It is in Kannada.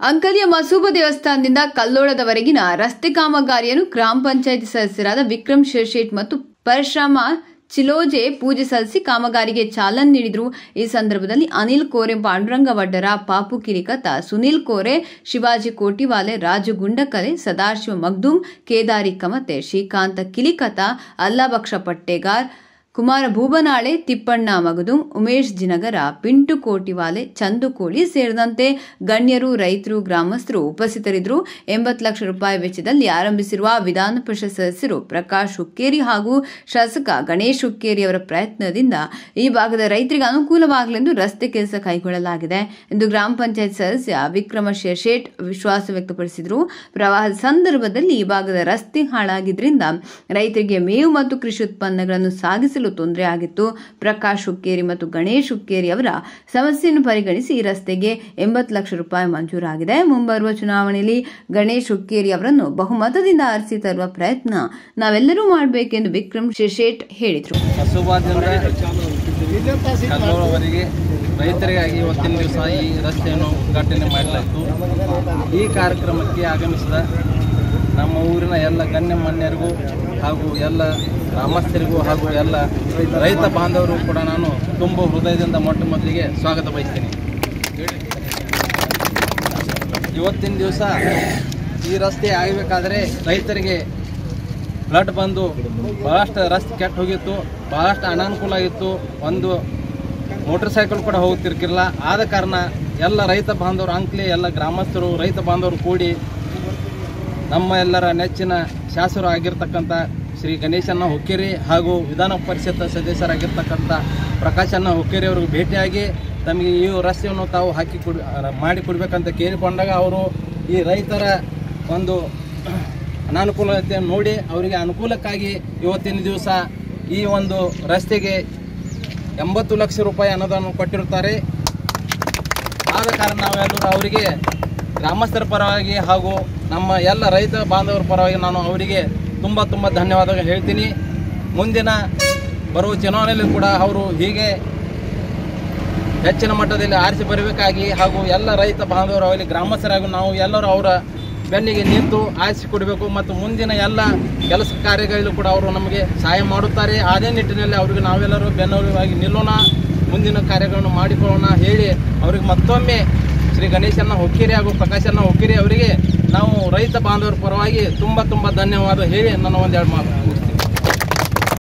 ಅಂಕಲಿಯ ಮಸೂಬ ದೇವಸ್ಥಾನದಿಂದ ಕಲ್ಲೋಳದವರೆಗಿನ ರಸ್ತೆ ಕಾಮಗಾರಿಯನ್ನು ಗ್ರಾಮ ಪಂಚಾಯಿತಿ ಸದಸ್ಯರಾದ ವಿಕ್ರಮ್ ಶಿರ್ಶೇಟ್ ಮತ್ತು ಪರಶುರಾಮ ಚಿಲೋಜೆ ಪೂಜೆ ಸಲ್ಲಿಸಿ ಕಾಮಗಾರಿಗೆ ಚಾಲನೆ ನೀಡಿದರು ಈ ಸಂದರ್ಭದಲ್ಲಿ ಅನಿಲ್ ಕೋರೆ ಪಾಂಡುರಂಗ ವಡ್ಡರ ಪಾಪು ಕಿರಿಕತ ಸುನಿಲ್ ಕೋರೆ ಶಿವಾಜಿ ಕೋಟಿವಾಲೆ ರಾಜು ಗುಂಡಕಲೆ ಸದಾಶಿವ ಮಗ್ದುಮ್ ಕೇದಾರಿ ಕಮತೆ ಶ್ರೀಕಾಂತ ಕಿಲಿಕತ ಅಲ್ಲಾಬಕ್ಷ ಪಟ್ಟೆಗಾರ್ ಕುಮಾರ ಭೂಬನಾಳೆ ತಿಪ್ಪಣ್ಣ ಮಗದುಂ ಉಮೇಶ್ ಜಿನಗರ ಪಿಂಟು ಕೋಟಿವಾಲೆ ಚಂದು ಕೋಳಿ ಸೇರಿದಂತೆ ಗಣ್ಯರು ರೈತರು ಗ್ರಾಮಸ್ಥರು ಉಪಸ್ಥಿತರಿದ್ದರು ಎಂಬತ್ತು ಲಕ್ಷ ರೂಪಾಯಿ ವೆಚ್ಚದಲ್ಲಿ ಆರಂಭಿಸಿರುವ ವಿಧಾನ ಪರಿಷತ್ ಸದಸ್ಯರು ಪ್ರಕಾಶ್ ಹುಕ್ಕೇರಿ ಹಾಗೂ ಶಾಸಕ ಗಣೇಶ್ ಹುಕ್ಕೇರಿ ಅವರ ಪ್ರಯತ್ನದಿಂದ ಈ ಭಾಗದ ರೈತರಿಗೆ ಅನುಕೂಲವಾಗಲೆಂದು ರಸ್ತೆ ಕೆಲಸ ಕೈಗೊಳ್ಳಲಾಗಿದೆ ಎಂದು ಗ್ರಾಮ ಪಂಚಾಯತ್ ಸದಸ್ಯ ವಿಕ್ರಮ ಶೇಷೇಟ್ ವಿಶ್ವಾಸ ವ್ಯಕ್ತಪಡಿಸಿದರು ಪ್ರವಾಹದ ಸಂದರ್ಭದಲ್ಲಿ ಈ ಭಾಗದ ರಸ್ತೆ ಹಾಳಾಗಿದ್ದರಿಂದ ರೈತರಿಗೆ ಮೇವು ಮತ್ತು ಕೃಷಿ ಉತ್ಪನ್ನಗಳನ್ನು ಸಾಗಿಸಲು ತೊಂದರೆ ಆಗಿತ್ತು ಪ್ರಕಾಶ್ ಹುಕ್ಕೇರಿ ಮತ್ತು ಗಣೇಶ್ ಹುಕ್ಕೇರಿ ಅವರ ಸಮಸ್ಯೆಯನ್ನು ಪರಿಗಣಿಸಿ ಈ ರಸ್ತೆಗೆ ಎಂಬತ್ತು ಲಕ್ಷ ರೂಪಾಯಿ ಮಂಜೂರಾಗಿದೆ ಮುಂಬರುವ ಚುನಾವಣೆಯಲ್ಲಿ ಗಣೇಶ್ ಹುಕ್ಕೇರಿ ಅವರನ್ನು ಬಹುಮತದಿಂದ ಆರಿಸಿ ತರುವ ಪ್ರಯತ್ನ ನಾವೆಲ್ಲರೂ ಮಾಡಬೇಕೆಂದು ವಿಕ್ರಮ್ ಶೇಷೇಟ್ ಹೇಳಿದರು ಹಸುವಾದಿಂದ ಕಲ್ಲೂರವರೆಗೆ ರೈತರಿಗಾಗಿ ಇವತ್ತಿನ ದಿವಸ ಈ ರಸ್ತೆಯನ್ನು ಉದ್ಘಾಟನೆ ಮಾಡಲಾಯಿತು ಈ ಕಾರ್ಯಕ್ರಮಕ್ಕೆ ಆಗಮಿಸಿದ ನಮ್ಮ ಊರಿನ ಎಲ್ಲ ಗಣ್ಯಮಾನ್ಯರಿಗೂ ಹಾಗೂ ಎಲ್ಲ ಗ್ರಾಮಸ್ಥರಿಗೂ ಹಾಗೂ ಎಲ್ಲ ರೈತ ಬಾಂಧವರು ಕೂಡ ನಾನು ತುಂಬ ಹೃದಯದಿಂದ ಮೊಟ್ಟ ಮೊದಲಿಗೆ ಸ್ವಾಗತ ಬಯಸ್ತೀನಿ ಇವತ್ತಿನ ದಿವಸ ಈ ರಸ್ತೆ ಆಗಬೇಕಾದ್ರೆ ರೈತರಿಗೆ ಫ್ಲಡ್ ಬಂದು ಬಹಳಷ್ಟು ರಸ್ತೆ ಕೆಟ್ಟು ಹೋಗಿತ್ತು ಬಹಳಷ್ಟು ಅನಾನುಕೂಲ ಆಗಿತ್ತು ಒಂದು ಮೋಟರ್ ಸೈಕಲ್ ಕೂಡ ಹೋಗ್ತಿರ್ಕಿಲ್ಲ ಆದ ಕಾರಣ ಎಲ್ಲ ರೈತ ಬಾಂಧವರು ಅಂಕ್ಲಿ ಎಲ್ಲ ಗ್ರಾಮಸ್ಥರು ರೈತ ಬಾಂಧವರು ಕೂಡಿ ನಮ್ಮ ಎಲ್ಲರ ನೆಚ್ಚಿನ ಶಾಸಕರು ಆಗಿರ್ತಕ್ಕಂಥ ಶ್ರೀ ಗಣೇಶನ್ನ ಹುಕ್ಕೇರಿ ಹಾಗೂ ವಿಧಾನ ಪರಿಷತ್ ಸದಸ್ಯರಾಗಿರ್ತಕ್ಕಂಥ ಪ್ರಕಾಶನ್ನ ಹುಕ್ಕೇರಿ ಅವರಿಗೆ ಭೇಟಿಯಾಗಿ ತಮಗೆ ಈ ರಸ್ತೆಯನ್ನು ತಾವು ಹಾಕಿ ಕೊಡ್ ಮಾಡಿ ಕೊಡಬೇಕಂತ ಕೇಳಿಕೊಂಡಾಗ ಅವರು ಈ ರೈತರ ಒಂದು ಅನಾನುಕೂಲತೆಯನ್ನು ನೋಡಿ ಅವರಿಗೆ ಅನುಕೂಲಕ್ಕಾಗಿ ಇವತ್ತಿನ ದಿವಸ ಈ ಒಂದು ರಸ್ತೆಗೆ ಎಂಬತ್ತು ಲಕ್ಷ ರೂಪಾಯಿ ಅನುದಾನ ಕೊಟ್ಟಿರುತ್ತಾರೆ ಆದ ಕಾರಣ ನಾವೆಲ್ಲರೂ ಅವರಿಗೆ ಗ್ರಾಮಸ್ಥರ ಪರವಾಗಿ ಹಾಗೂ ನಮ್ಮ ಎಲ್ಲ ರೈತ ಬಾಂಧವರ ಪರವಾಗಿ ನಾನು ಅವರಿಗೆ ತುಂಬ ತುಂಬ ಧನ್ಯವಾದ ಹೇಳ್ತೀನಿ ಮುಂದಿನ ಬರುವ ಚುನಾವಣೆಯಲ್ಲಿ ಕೂಡ ಅವರು ಹೀಗೆ ಹೆಚ್ಚಿನ ಮಟ್ಟದಲ್ಲಿ ಆರಿಸಿ ಬರಬೇಕಾಗಿ ಹಾಗೂ ಎಲ್ಲ ರೈತ ಬಾಂಧವರು ಅವರಲ್ಲಿ ಗ್ರಾಮಸ್ಥರಾಗಿ ನಾವು ಎಲ್ಲರೂ ಅವರ ಬೆನ್ನಿಗೆ ನಿಂತು ಆರಿಸಿ ಕೊಡಬೇಕು ಮತ್ತು ಮುಂದಿನ ಎಲ್ಲ ಕೆಲಸ ಕಾರ್ಯಗಳಲ್ಲೂ ಕೂಡ ಅವರು ನಮಗೆ ಸಹಾಯ ಮಾಡುತ್ತಾರೆ ಅದೇ ನಿಟ್ಟಿನಲ್ಲಿ ಅವರಿಗೆ ನಾವೆಲ್ಲರೂ ಬೆನ್ನೆಲುಬಾಗಿ ನಿಲ್ಲೋಣ ಮುಂದಿನ ಕಾರ್ಯಗಳನ್ನು ಮಾಡಿಕೊಳ್ಳೋಣ ಹೇಳಿ ಅವರಿಗೆ ಮತ್ತೊಮ್ಮೆ ಶ್ರೀ ಗಣೇಶನ್ನ ಹುಕ್ಕೇರಿ ಹಾಗೂ ಪ್ರಕಾಶನ್ನ ಹುಕ್ಕೇರಿ ಅವರಿಗೆ ನಾವು ರೈತ ಬಾಂಧವರ ಪರವಾಗಿ ತುಂಬ ತುಂಬ ಧನ್ಯವಾದ ಹೇಳಿ ನನ್ನ ಒಂದೆರಡು ಮಾತು